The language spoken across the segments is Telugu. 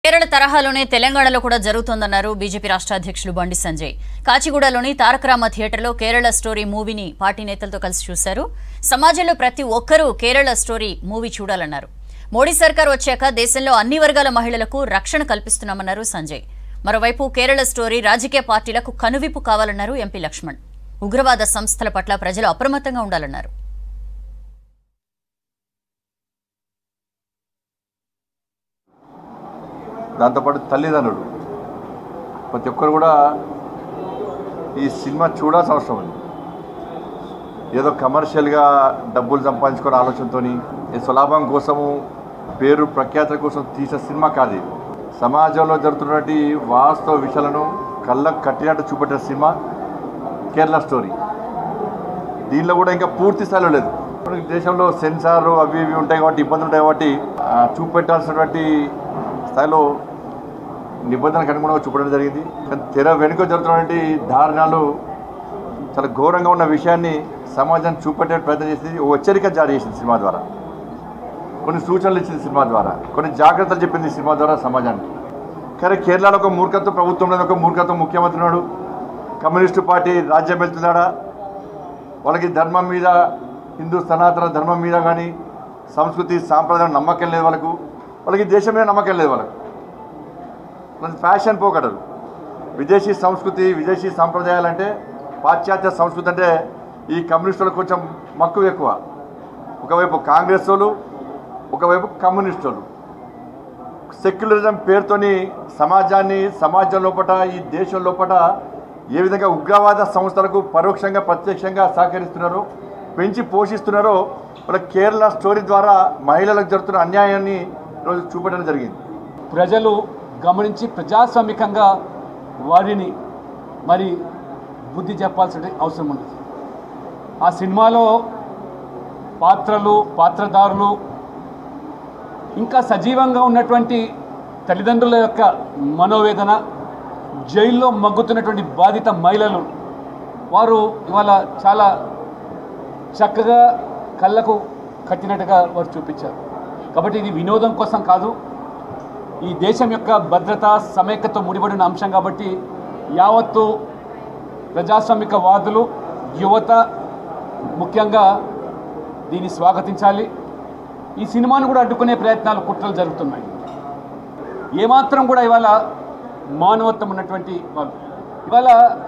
కేరళ తరహాలోనే తెలంగాణలో కూడా జరుగుతోందన్నారు బీజేపీ రాష్ట్ర అధ్యక్షులు బండి సంజయ్ కాచిగూడలోని తారకరామ థియేటర్లో కేరళ స్టోరీ మూవీని పార్టీ నేతలతో కలిసి చూశారు సమాజంలో ప్రతి ఒక్కరూ కేరళ స్టోరీ మూవీ చూడాలన్నారు మోడీ సర్కార్ వచ్చాక దేశంలో అన్ని వర్గాల మహిళలకు రక్షణ కల్పిస్తున్నామన్నారు సంజయ్ మరోవైపు కేరళ స్టోరీ రాజకీయ పార్టీలకు కనువిప్పు కావాలన్నారు ఎంపీ లక్ష్మణ్ ఉగ్రవాద సంస్థల పట్ల ప్రజలు అప్రమత్తంగా ఉండాలన్నారు దాంతోపాటు తల్లిదండ్రులు ప్రతి ఒక్కరు కూడా ఈ సినిమా చూడాల్సిన అవసరం ఉంది ఏదో కమర్షియల్గా డబ్బులు సంపాదించుకునే ఆలోచనతో ఈ స్వలాభం కోసము పేరు ప్రఖ్యాత కోసం తీసిన సినిమా కాదు ఇది సమాజంలో జరుగుతున్నటువంటి వాస్తవ విషయాలను కళ్ళకు కట్టినట్టు చూపెట్టిన సినిమా కేరళ స్టోరీ దీనిలో కూడా ఇంకా పూర్తి స్థాయిలో లేదు ఇప్పుడు ఈ దేశంలో సెన్సార్ అవి ఇవి ఉంటాయి కాబట్టి ఇబ్బందులు ఉంటాయి కాబట్టి ఆ, చూపెట్టాల్సినటువంటి స్థాయిలో నిబంధనలకు అనుగుణంగా చూపడం జరిగింది కానీ తెర వెనుక జరుగుతున్నటువంటి దారుణాలు చాలా ఘోరంగా ఉన్న విషయాన్ని సమాజాన్ని చూపెట్టే ప్రయత్నం చేసింది ఓ హెచ్చరిక జారీ చేసింది సినిమా ద్వారా కొన్ని సూచనలు ఇచ్చింది సినిమా ద్వారా కొన్ని జాగ్రత్తలు చెప్పింది ఈ సినిమా ద్వారా సమాజానికి కానీ కేరళలో ఒక మూర్ఖత్వ ప్రభుత్వంలో ఒక మూర్ఖత్వ ముఖ్యమంత్రి ఉన్నాడు కమ్యూనిస్టు పార్టీ రాజ్యం వెళ్తున్నాడా వాళ్ళకి ధర్మం మీద హిందూ సనాతన ధర్మం మీద కానీ సంస్కృతి సాంప్రదాయం నమ్మకం లేదు వాళ్ళకు వాళ్ళకి దేశం మీద నమ్మకం లేదు వాళ్ళకు వాళ్ళది ఫ్యాషన్ పోకడలు విదేశీ సంస్కృతి విదేశీ సాంప్రదాయాలు అంటే పాశ్చాత్య సంస్కృతి అంటే ఈ కమ్యూనిస్టులకు కొంచెం మక్కువ ఎక్కువ ఒకవైపు కాంగ్రెస్ వాళ్ళు ఒకవైపు కమ్యూనిస్ట్ వాళ్ళు సెక్యులరిజం పేరుతోని సమాజాన్ని సమాజం లోపల ఈ దేశం లోపల ఏ విధంగా ఉగ్రవాద సంస్థలకు పరోక్షంగా ప్రత్యక్షంగా సహకరిస్తున్నారో పెంచి పోషిస్తున్నారో మన కేరళ స్టోరీ ద్వారా మహిళలకు జరుగుతున్న అన్యాయాన్ని ఈరోజు చూపడం జరిగింది ప్రజలు గమనించి ప్రజాస్వామికంగా వారిని మరి బుద్ధి చెప్పాల్సిన అవసరం ఉంది ఆ సినిమాలో పాత్రలు పాత్రధారులు ఇంకా సజీవంగా ఉన్నటువంటి తల్లిదండ్రుల యొక్క మనోవేదన జైల్లో మగ్గుతున్నటువంటి బాధిత మహిళలు వారు ఇవాళ చాలా చక్కగా కళ్ళకు కట్టినట్టుగా వారు చూపించారు కాబట్టి ఇది వినోదం కోసం కాదు ఈ దేశం యొక్క భద్రత సమైక్యతో ముడిపడిన అంశం కాబట్టి యావత్తు ప్రజాస్వామిక వాదులు యువత ముఖ్యంగా దీన్ని స్వాగతించాలి ఈ సినిమాను కూడా అడ్డుకునే ప్రయత్నాలు కుట్రలు జరుగుతున్నాయి ఏమాత్రం కూడా ఇవాళ మానవత్వం ఉన్నటువంటి వాళ్ళు ఇవాళ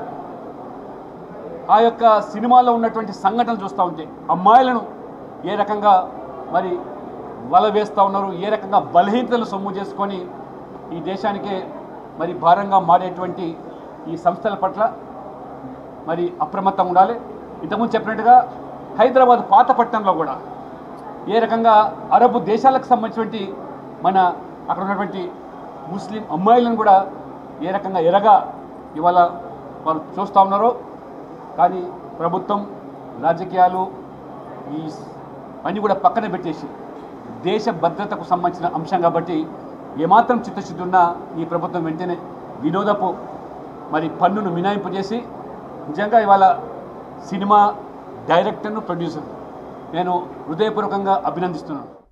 ఆ యొక్క సినిమాలో ఉన్నటువంటి సంఘటనలు చూస్తూ ఉంటే అమ్మాయిలను ఏ రకంగా మరి వల వేస్తూ ఉన్నారు ఏ రకంగా బలహీనతలు సొమ్ము చేసుకొని ఈ దేశానికే మరి భారంగా మారేటువంటి ఈ సంస్థల పట్ల మరి అప్రమత్తం ఉండాలి ఇంతకుముందు చెప్పినట్టుగా హైదరాబాద్ పాత పట్టణంలో కూడా ఏ రకంగా అరబ్ దేశాలకు సంబంధించినటువంటి మన అక్కడ ఉన్నటువంటి ముస్లిం అమ్మాయిలను కూడా ఏ రకంగా ఎరగా ఇవాళ వారు చూస్తూ ఉన్నారో కానీ ప్రభుత్వం రాజకీయాలు ఈ అన్నీ కూడా పక్కన పెట్టేసి దేశ భద్రతకు సంబంధించిన అంశం కాబట్టి ఏమాత్రం చిత్తశుద్ధి ఉన్నా ఈ ప్రభుత్వం వెంటనే వినోదపు మరి పన్నును మినాయింపు చేసి నిజంగా ఇవాళ సినిమా డైరెక్టర్ను ప్రొడ్యూసర్ నేను హృదయపూర్వకంగా అభినందిస్తున్నాను